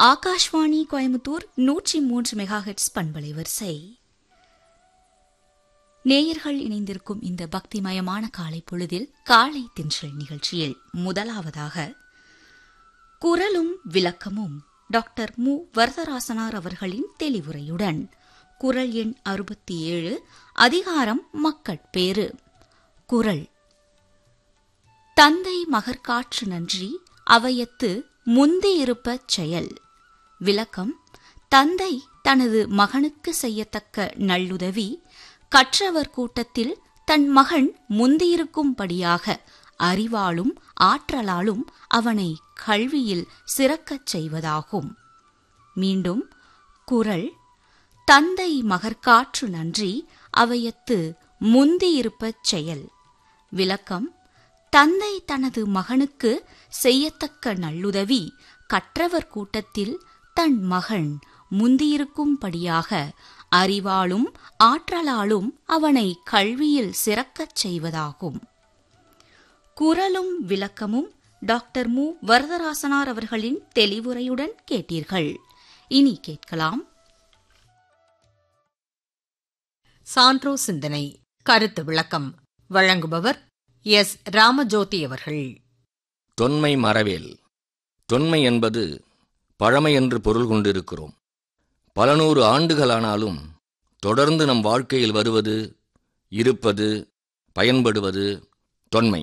ஆகாஷ்வாணி கோயம்புத்தூர் நூற்றி மூன்று மெகாஹெட்ஸ் பண்பலை வரிசை நேயர்கள் இணைந்திருக்கும் இந்த பக்திமயமான காலை பொழுதில் காலை தின்றல் நிகழ்ச்சியில் முதலாவதாக குரலும் விளக்கமும் டாக்டர் மு வரதராசனார் அவர்களின் தெளிவுரையுடன் குரல் எண் அறுபத்தி ஏழு அதிகாரம் மக்கட்பேறு குரல் தந்தை மகற்காற்று நன்றி அவையத்து முந்தியிருப்பச் செயல் விளக்கம் தந்தை தனது மகனுக்கு செய்யத்தக்க நல்லுதவி கற்றவர் கூட்டத்தில் தன் மகன் முந்தியிருக்கும்படியாக அறிவாலும் ஆற்றலாலும் அவனை கல்வியில் சிறக்கச் செய்வதாகும் மீண்டும் குரல் தந்தை மகற்காற்று நன்றி அவையத்து முந்தியிருப்பச் செயல் விளக்கம் தந்தை தனது மகனுக்கு செய்யத்தக்க நல்லுதவி கற்றவர் கூட்டத்தில் தன் மகன் முந்தியிருக்கும்படியாக அறிவாலும் ஆற்றலாலும் அவனை கல்வியில் சிறக்கச் செய்வதாகும் குரலும் விளக்கமும் டாக்டர் மு வரதராசனார் அவர்களின் தெளிவுரையுடன் கேட்டீர்கள் இனி கேட்கலாம் சான்றோ சிந்தனை கருத்து விளக்கம் வழங்குபவர் எஸ் ராமஜோதி அவர்கள் தொன்மை மறவேல் தொன்மை என்பது பழமை என்று பொருள் கொண்டிருக்கிறோம் பல நூறு ஆண்டுகளானாலும் தொடர்ந்து நம் வாழ்க்கையில் வருவது இருப்பது பயன்படுவது தொன்மை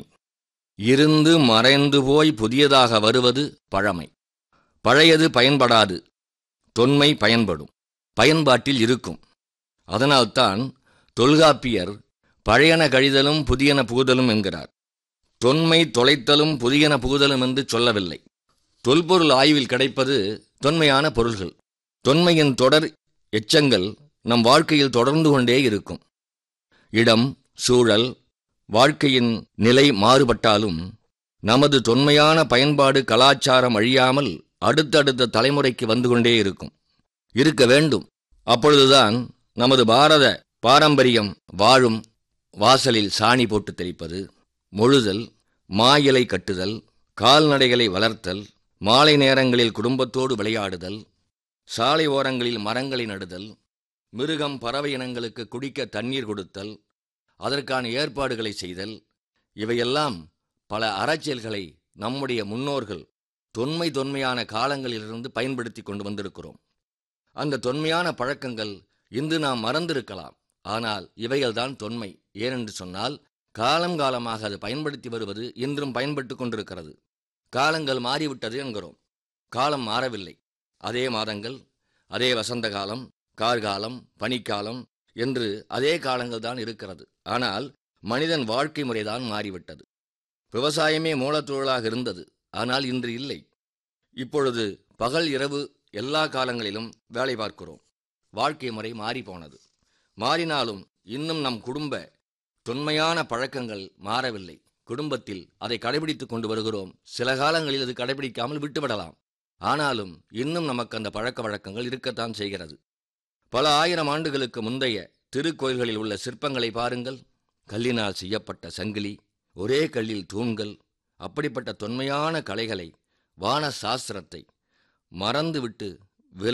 இருந்து மறைந்து போய் புதியதாக வருவது பழமை பழையது பயன்படாது தொன்மை பயன்படும் பயன்பாட்டில் இருக்கும் அதனால்தான் தொல்காப்பியர் பழையன கழிதலும் புதியன புகுதலும் என்கிறார் தொன்மை தொலைத்தலும் புதியன புகுதலும் என்று சொல்லவில்லை தொல்பொருள் ஆய்வில் கிடைப்பது தொன்மையான பொருள்கள் தொன்மையின் தொடர் எச்சங்கள் நம் வாழ்க்கையில் தொடர்ந்து கொண்டே இருக்கும் இடம் சூழல் வாழ்க்கையின் நிலை மாறுபட்டாலும் நமது தொன்மையான பயன்பாடு கலாச்சாரம் அழியாமல் அடுத்தடுத்த தலைமுறைக்கு வந்து கொண்டே இருக்கும் இருக்க வேண்டும் அப்பொழுதுதான் நமது பாரத பாரம்பரியம் வாழும் வாசலில் சாணி போட்டு தெளிப்பது மொழுதல் மா இலை கட்டுதல் கால்நடைகளை வளர்த்தல் மாலை நேரங்களில் குடும்பத்தோடு விளையாடுதல் சாலை ஓரங்களில் மரங்களை நடுதல் மிருகம் பறவை இனங்களுக்கு குடிக்க தண்ணீர் கொடுத்தல் அதற்கான ஏற்பாடுகளை செய்தல் இவையெல்லாம் பல அறச்செயல்களை நம்முடைய முன்னோர்கள் தொன்மை தொன்மையான காலங்களிலிருந்து பயன்படுத்தி கொண்டு வந்திருக்கிறோம் அந்த தொன்மையான பழக்கங்கள் இன்று நாம் மறந்திருக்கலாம் ஆனால் இவைகள்தான் தொன்மை ஏனென்று சொன்னால் காலம் காலமாக அது பயன்படுத்தி வருவது இன்றும் பயன்பட்டு கொண்டிருக்கிறது காலங்கள் மாறிவிட்டது என்கிறோம் காலம் மாறவில்லை அதே மாதங்கள் அதே வசந்த காலம் கார்காலம் பனிக்காலம் என்று அதே காலங்கள் தான் இருக்கிறது ஆனால் மனிதன் வாழ்க்கை முறைதான் மாறிவிட்டது விவசாயமே மூலத்தொழிலாக இருந்தது ஆனால் இன்று இல்லை இப்பொழுது பகல் இரவு எல்லா காலங்களிலும் வேலை பார்க்கிறோம் வாழ்க்கை முறை மாறிப்போனது மாறினாலும் இன்னும் நம் குடும்ப தொன்மையான பழக்கங்கள் மாறவில்லை குடும்பத்தில் அதை கடைபிடித்துக் கொண்டு வருகிறோம் சில காலங்களில் அது கடைபிடிக்காமல் விட்டுவிடலாம் ஆனாலும் இன்னும் நமக்கு அந்த பழக்க வழக்கங்கள் இருக்கத்தான் செய்கிறது பல ஆயிரம் ஆண்டுகளுக்கு முந்தைய திருக்கோயில்களில் உள்ள சிற்பங்களை பாருங்கள் கல்லினால் செய்யப்பட்ட சங்கிலி ஒரே கல்லில் தூண்கள் அப்படிப்பட்ட தொன்மையான கலைகளை வான சாஸ்திரத்தை மறந்துவிட்டு